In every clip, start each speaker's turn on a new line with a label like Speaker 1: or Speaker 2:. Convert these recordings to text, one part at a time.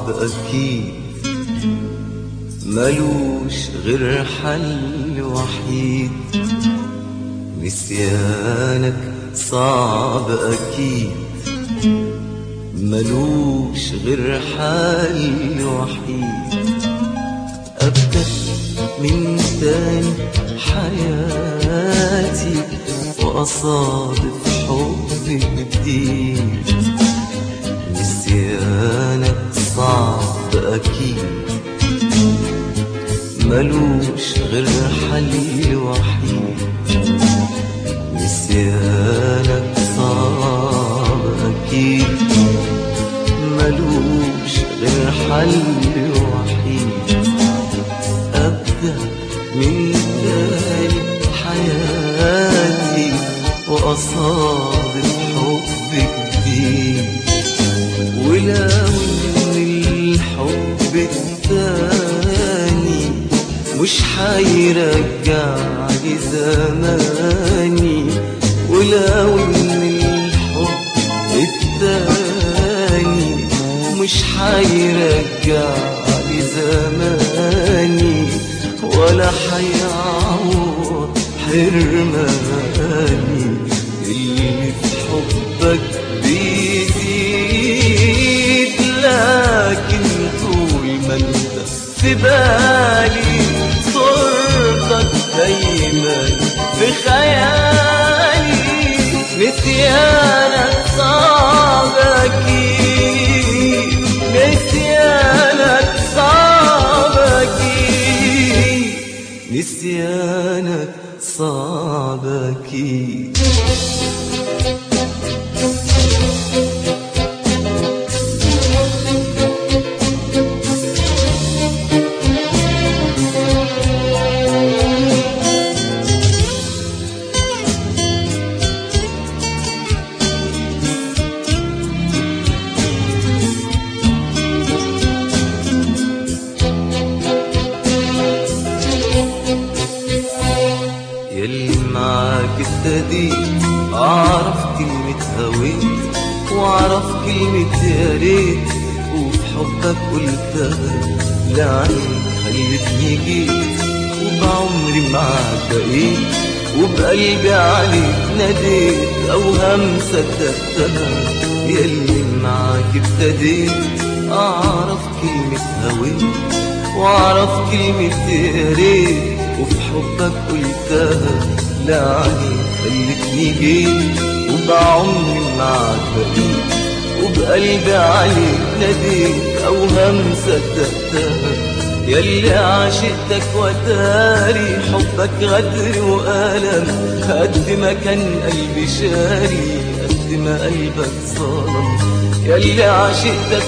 Speaker 1: صعب أكيد ملوش غير حل وحيد نسيانك صعب أكيد ملوش غير حل وحيد أبدأ من تاني حياتي وأصادف حب جديد نسيانك صعب أكيد ملوش غير حل وحيد نسيانك صعب أكيد ملوش غير حل وحيد أبدأ من تاني حياتي وأصادف حب جديد ولو إن الحب التاني مش حيرجع لي زماني ولو إن الحب التاني مش حيرجع لي زماني ولا حيعوض حرماني اللي في حبك بيزيد لكن طول ما انت في بالي صورتك دايما في خيالي نسيانك صعب أكيد نسيانك صعب أكيد نسيانك صعب أكيد يلي معاك ابتديت اعرف كلمة هويت واعرف كلمة يا ريت وفي حبك قلتها لعين خلتني جيت وبعمري معاك بقيت وبقلبي عليك ناديت اوهام صدقتها يلي معاك ابتديت اعرف كلمة هويت واعرف كلمة يا ريت وفي حبك قلتها لا عليك خلتني جيت وبعمري معاك بقيت وبقلبي عليك ناديت اوهام صدقتها يلي عاشقتك وتاري حبك غدر وألم قد ما كان قلبي شاري قد ما قلبك ظلم يلي عاشقتك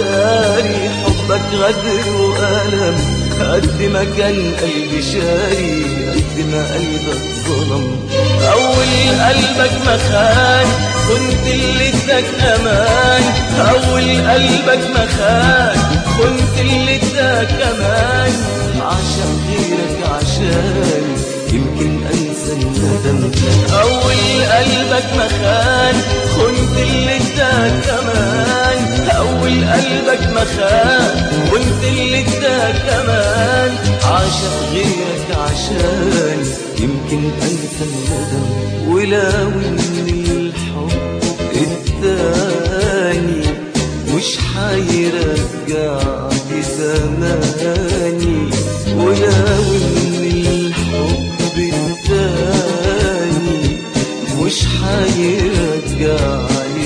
Speaker 1: وتاري حبك غدر وألم قد ما كان قلبي شاري قد ما قلبك ظلم أول قلبك ما خان كنت اللي اداك أمان أول قلبك ما خان كنت اللي اداك أمان عشان غيرك عشان يمكن أنسى الندم أول قلبك ما خان كنت اللي اداك أمان أول قلبك ما خان كنت اللي اداك أمان عشان غيرك عشان يمكن أنسى الندم ولو إن الحب التاني مش حيرجع لي زماني ولو إن الحب التاني مش حيرجع لي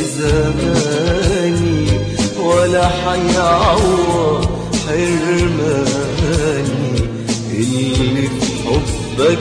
Speaker 1: زماني ولا حيعوض حرماني اللي في حبك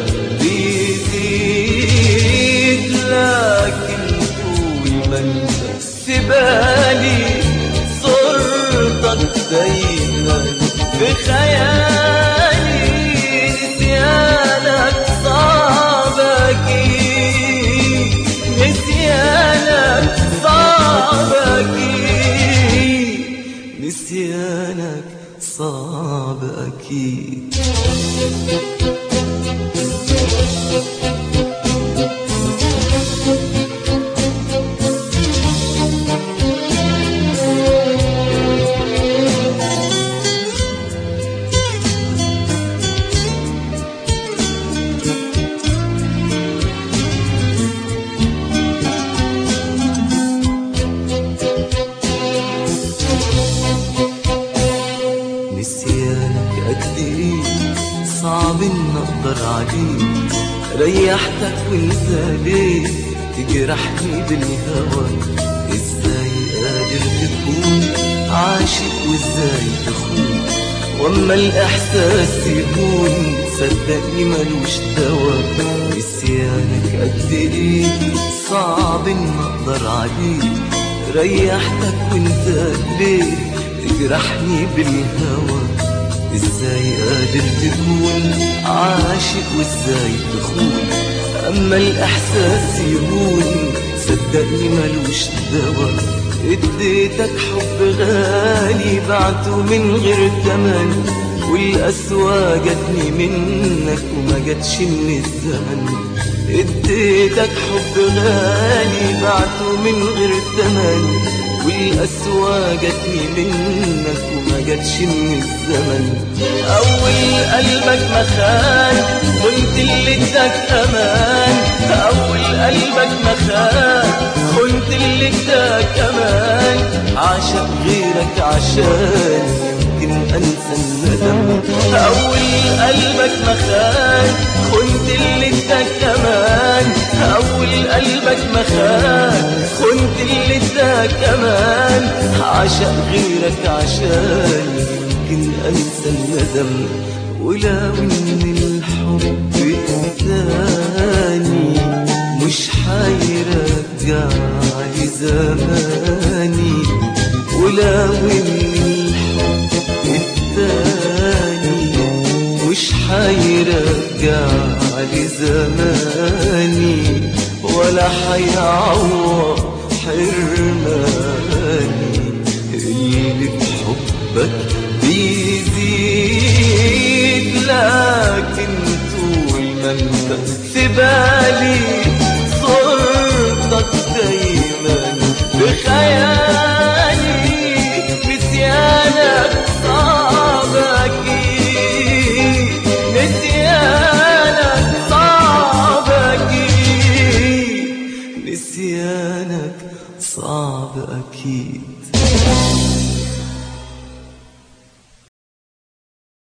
Speaker 1: بيزيد لكن طول ما انت في بالي صورتك دايما في خيالي نسيانك صعب أكيد نسيانك صعب أكيد نسيانك صعب أكيد اقدر عليه ريحتك وانت ليه تجرحني بالهوى ازاي قادر تكون عاشق وازاي تخون واما الاحساس يهون صدقني ملوش دوا نسيانك قد ايه صعب ان اقدر عليه ريحتك وانت ليه تجرحني بالهوى ازاي قادر تكون عاشق وازاي تخون اما الاحساس يهون صدقني ملوش دوا اديتك حب غالي بعته من غير تمن والقسوة جاتني منك وما جاتش من الزمن اديتك حب غالي بعته من غير تمن والقسوة جاتني منك وما جاتش من الزمن أول قلبك ما خان كنت اللي اداك أمان أول قلبك ما خان كنت اللي اداك أمان عاشق غيرك عشان يمكن أنسى الندم أول قلبك ما خان كنت اللي اداك أمان أول قلبك ما خان كنت اللي اداك أمان عشق غيرك عشان يمكن أنسى الندم ولو إن الحب الثاني مش حيرجع لي زماني ولو إن الحب الثاني مش حيرجع لي زماني ولا حيعوض حرماني اللي بحبك بيزيد لكن طول ما انت في بالي